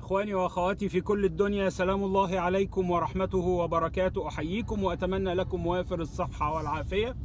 اخواني واخواتي في كل الدنيا سلام الله عليكم ورحمته وبركاته احييكم واتمنى لكم وافر الصحه والعافيه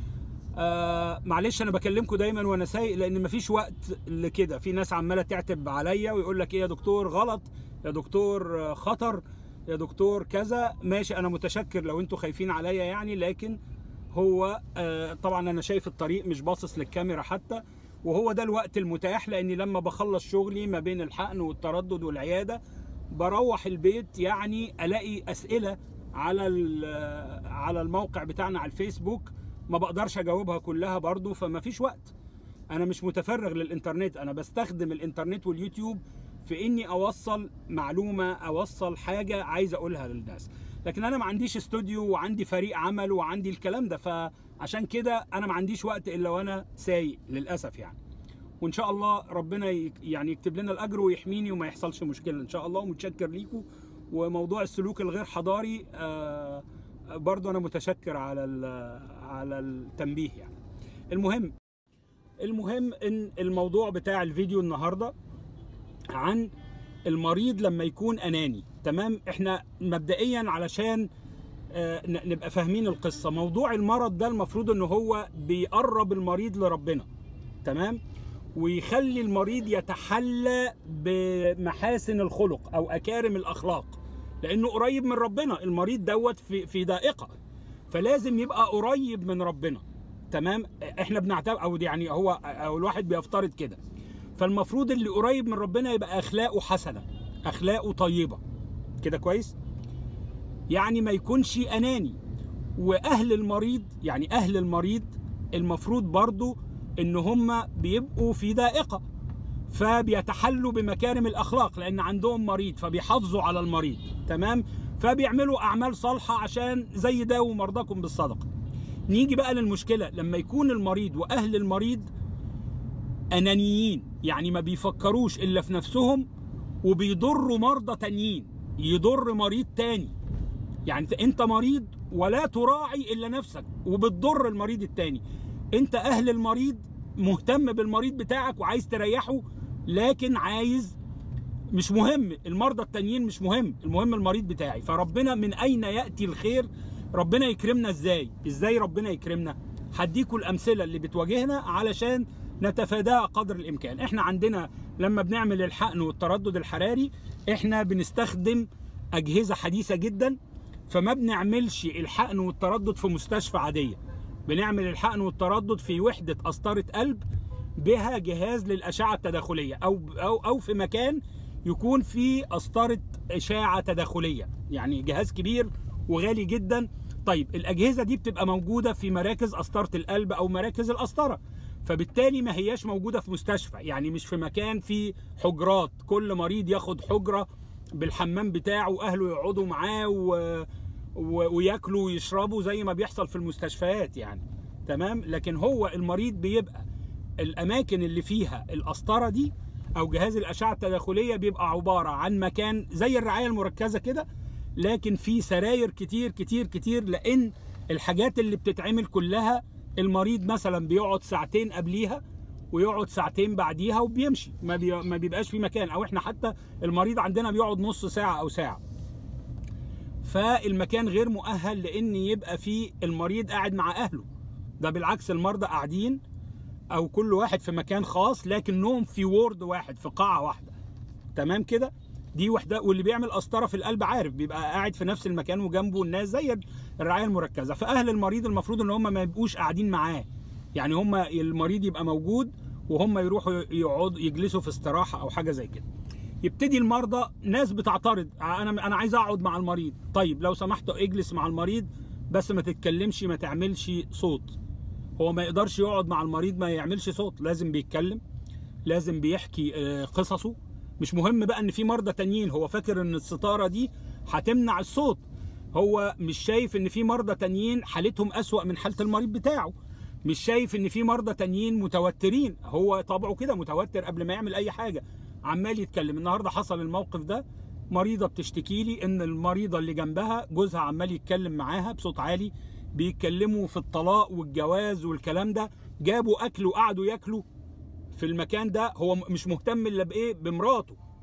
آه معلش انا بكلمكم دايما وانا سايق لان مفيش وقت لكده في ناس عماله تعتب عليا ويقول لك ايه يا دكتور غلط يا دكتور آه، خطر يا دكتور كذا ماشي انا متشكر لو انتوا خايفين عليا يعني لكن هو آه طبعا انا شايف الطريق مش باصص للكاميرا حتى وهو ده الوقت المتاح لاني لما بخلص شغلي ما بين الحقن والتردد والعياده بروح البيت يعني الاقي اسئله على ال- على الموقع بتاعنا على الفيسبوك ما بقدرش اجاوبها كلها برضو فما فيش وقت انا مش متفرغ للانترنت انا بستخدم الانترنت واليوتيوب في اني اوصل معلومه اوصل حاجه عايز اقولها للناس لكن انا ما عنديش استوديو وعندي فريق عمل وعندي الكلام ده فعشان كده انا ما عنديش وقت الا وانا سايق للاسف يعني وان شاء الله ربنا يك- يعني يكتب لنا الاجر ويحميني وما يحصلش مشكله ان شاء الله ومتشكر ليكم وموضوع السلوك الغير حضاري آه برضو انا متشكر على ال- على التنبيه يعني المهم المهم ان الموضوع بتاع الفيديو النهارده عن المريض لما يكون اناني تمام احنا مبدئيا علشان آه، ن- نبقى فاهمين القصه موضوع المرض ده المفروض ان هو بيقرب المريض لربنا تمام ويخلي المريض يتحلى بمحاسن الخلق او اكارم الاخلاق لانه قريب من ربنا المريض دوت في في ضائقه فلازم يبقى قريب من ربنا تمام احنا بنعتبر او يعني هو او الواحد بيفترض كده فالمفروض اللي قريب من ربنا يبقى اخلاقه حسنه اخلاقه طيبه كده كويس يعني ما يكونش اناني واهل المريض يعني اهل المريض المفروض برضو ان هم بيبقوا في ضائقه فبيتحلوا بمكارم الاخلاق لان عندهم مريض فبيحافظوا على المريض تمام فبيعملوا اعمال صالحه عشان زي داووا مرضاكم بالصدقه نيجي بقى للمشكله لما يكون المريض واهل المريض انانيين يعني ما بيفكروش الا في نفسهم وبيضروا مرضى تانيين يضر مريض تاني يعني انت- انت مريض ولا تراعي الا نفسك وبتضر المريض التاني انت اهل المريض مهتم بالمريض بتاعك وعايز تريحه لكن عايز مش مهم المرضى التانيين مش مهم المهم المريض بتاعي فربنا من اين ياتي الخير ربنا يكرمنا ازاي ازاي ربنا يكرمنا هديكوا الامثله اللي بتواجهنا علشان نتفاداها قدر الامكان احنا عندنا لما بنعمل الحقن والتردد الحراري احنا بنستخدم اجهزه حديثه جدا فما بنعملش الحقن والتردد في مستشفى عاديه بنعمل الحقن والتردد في وحده قسطره قلب بها جهاز للاشعه التداخليه او او او في مكان يكون فيه قسطره اشاعه تداخليه يعني جهاز كبير وغالي جدا طيب الاجهزه دي بتبقى موجوده في مراكز قسطره القلب او مراكز القسطره فبالتالي ما هياش موجوده في مستشفى يعني مش في مكان فيه حجرات كل مريض ياخد حجره بالحمام بتاعه واهله يقعدوا معاه و... و... وياكلوا ويشربوا زي ما بيحصل في المستشفيات يعني تمام لكن هو المريض بيبقى الاماكن اللي فيها القسطره دي او جهاز الاشعه التداخليه بيبقى عباره عن مكان زي الرعايه المركزه كده لكن في سراير كتير كتير كتير لان الحاجات اللي بتتعمل كلها المريض مثلا بيقعد ساعتين قبليها ويقعد ساعتين بعديها وبيمشي ما, بي... ما بيبقاش في مكان او احنا حتى المريض عندنا بيقعد نص ساعه او ساعه فالمكان غير مؤهل لان يبقى فيه المريض قاعد مع اهله ده بالعكس المرضى قاعدين او كل واحد في مكان خاص لكنهم في وورد واحد في قاعه واحده تمام كده دي وحده واللي بيعمل قسطره في القلب عارف بيبقى قاعد في نفس المكان وجنبه الناس زي الرعايه المركزه فاهل المريض المفروض ان هم ما يبقوش قاعدين معاه يعني هم المريض يبقى موجود وهم يروحوا يقعدوا يجلسوا في استراحه او حاجه زي كده يبتدي المرضى ناس بتعترض انا انا عايز اقعد مع المريض طيب لو سمحت اجلس مع المريض بس ما تتكلمش ما تعملش صوت هو ما يقدرش يقعد مع المريض ما يعملش صوت لازم بيتكلم لازم بيحكي آه، قصصه مش مهم بقى ان في مرضى تانيين هو فاكر ان الستاره دي هتمنع الصوت هو مش شايف ان في مرضى تانيين حالتهم اسوأ من حاله المريض بتاعه مش شايف ان في مرضى تانيين متوترين هو طبعه كده متوتر قبل ما يعمل اي حاجه عمال يتكلم النهارده حصل الموقف ده مريضه بتشتكي لي ان المريضه اللي جنبها جوزها عمال يتكلم معاها بصوت عالي بيتكلموا في الطلاق والجواز والكلام ده جابوا اكل وقعدوا ياكلوا في المكان ده هو م- مش مهتم الا بايه بمراته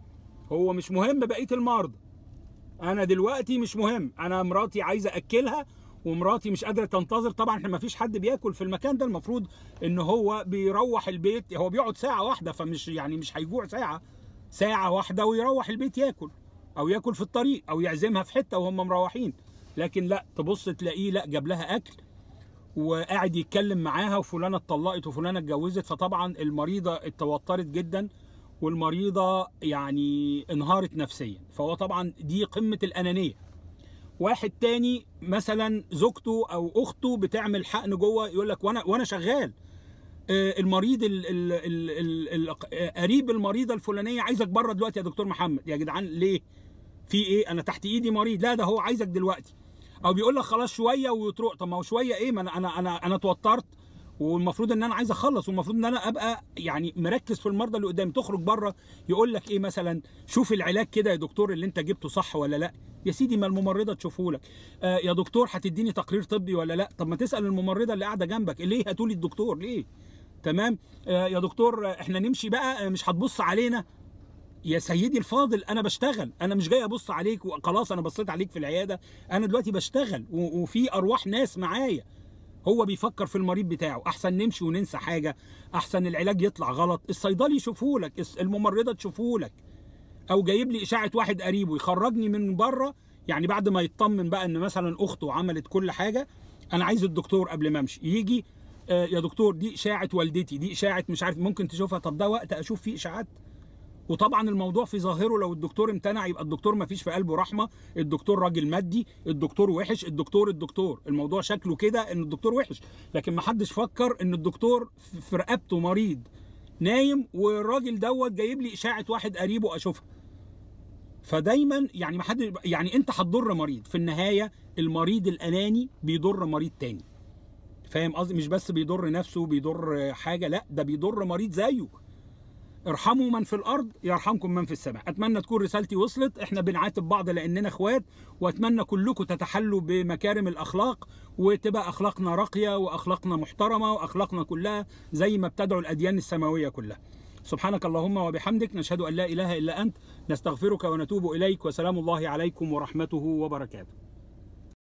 هو مش مهم بقيه المرضى انا دلوقتي مش مهم انا مراتي عايزه اكلها ومراتي مش قادره تنتظر طبعا احنا ما فيش حد بياكل في المكان ده المفروض ان هو بيروح البيت هو بيقعد ساعه واحده فمش يعني مش هيجوع ساعه ساعه واحده ويروح البيت ياكل او ياكل في الطريق او يعزمها في حته وهم مروحين لكن لا تبص تلاقيه لا جاب لها اكل وقاعد يتكلم معاها وفلانه اتطلقت وفلانه اتجوزت فطبعا المريضه اتوترت جدا والمريضه يعني انهارت نفسيا فهو طبعا دي قمه الانانيه واحد تاني مثلا زوجته او اخته بتعمل حقن جوه يقول لك وانا وانا شغال آه، المريض ال ال ال ال ال آه، قريب المريضه الفلانيه عايزك بره دلوقتي يا دكتور محمد يا جدعان ليه في ايه انا تحت ايدي مريض لا ده هو عايزك دلوقتي او بيقول لك خلاص شويه وتروح طب ما هو شويه ايه ما انا انا انا انا اتوترت والمفروض ان انا عايز اخلص والمفروض ان انا ابقى يعني مركز في المرضى اللي قدامي تخرج بره يقول لك ايه مثلا شوف العلاج كده يا دكتور اللي انت جبته صح ولا لا يا سيدي ما الممرضه تشوفه لك آه يا دكتور هتديني تقرير طبي ولا لا طب ما تسال الممرضه اللي قاعده جنبك ليه هاتولي الدكتور ليه تمام آه يا دكتور آه، احنا نمشي بقى آه، مش هتبص علينا يا سيدي الفاضل انا بشتغل انا مش جاي ابص عليك وخلاص انا بصيت عليك في العياده انا دلوقتي بشتغل و- وفي ارواح ناس معايا هو بيفكر في المريض بتاعه احسن نمشي وننسى حاجه احسن العلاج يطلع غلط الصيدلي يشوفه لك الس- الممرضه تشوفه لك او جايب لي اشاعه واحد قريبه يخرجني من بره يعني بعد ما يطمن بقى ان مثلا اخته عملت كل حاجه انا عايز الدكتور قبل ما امشي يجي آه يا دكتور دي اشاعه والدتي دي اشاعه مش عارف ممكن تشوفها طب ده وقت اشوف فيه اشاعات وطبعا الموضوع في ظاهره لو الدكتور امتنع يبقى الدكتور ما فيش في قلبه رحمه الدكتور راجل مادي الدكتور وحش الدكتور الدكتور الموضوع شكله كده ان الدكتور وحش لكن ما حدش فكر ان الدكتور في- في رقبته مريض نايم والراجل دوت جايب لي اشاعه واحد قريبه اشوفها فدايما يعني ما حد يعني انت هتضر مريض في النهايه المريض الاناني بيضر مريض تاني فاهم قصدي مش بس بيضر نفسه بيضر حاجه لا ده بيضر مريض زيه ارحموا من في الارض يرحمكم من في السماء اتمنى تكون رسالتي وصلت احنا بنعاتب بعض لاننا اخوات واتمنى كلكم تتحلوا بمكارم الاخلاق وتبقى اخلاقنا راقيه واخلاقنا محترمه واخلاقنا كلها زي ما بتدعو الاديان السماويه كلها سبحانك اللهم وبحمدك نشهد ان لا اله الا انت نستغفرك ونتوب اليك وسلام الله عليكم ورحمته وبركاته